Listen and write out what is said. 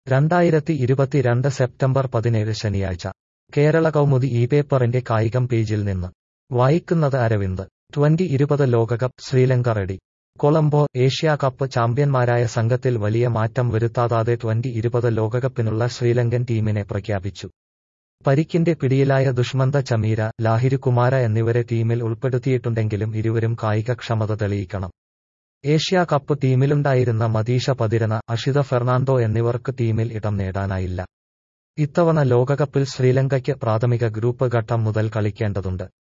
രണ്ടായിരത്തി ഇരുപത്തിരണ്ട് സെപ്റ്റംബർ പതിനേഴ് ശനിയാഴ്ച കേരള കൗമുദി ഈ പേപ്പറിന്റെ കായികം പേജിൽ നിന്ന് വായിക്കുന്നത് അരവിന്ദ് ട്വന്റി ഇരുപത് ലോകകപ്പ് Sri Lanka ready Colombo Asia cup ചാമ്പ്യന്മാരായ സംഘത്തിൽ വലിയ മാറ്റം വരുത്താതെ ട്വന്റി ഇരുപത് ലോകകപ്പിനുള്ള ശ്രീലങ്കൻ ടീമിനെ പ്രഖ്യാപിച്ചു പരിക്കിന്റെ പിടിയിലായ ദുഷ്മന്ത ചമീര ലാഹിരു കുമാര എന്നിവരെ ടീമിൽ ഉൾപ്പെടുത്തിയിട്ടുണ്ടെങ്കിലും ഇരുവരും കായികക്ഷമത തെളിയിക്കണം ഏഷ്യാ കപ്പ് ടീമിലുണ്ടായിരുന്ന മതീഷ പതിരന അഷിത ഫെർണാണ്ടോ എന്നിവർക്ക് ടീമിൽ ഇടം നേടാനായില്ല ഇത്തവണ ലോകകപ്പിൽ ശ്രീലങ്കയ്ക്ക് പ്രാഥമിക ഗ്രൂപ്പ് ഘട്ടം മുതൽ കളിക്കേണ്ടതുണ്ട്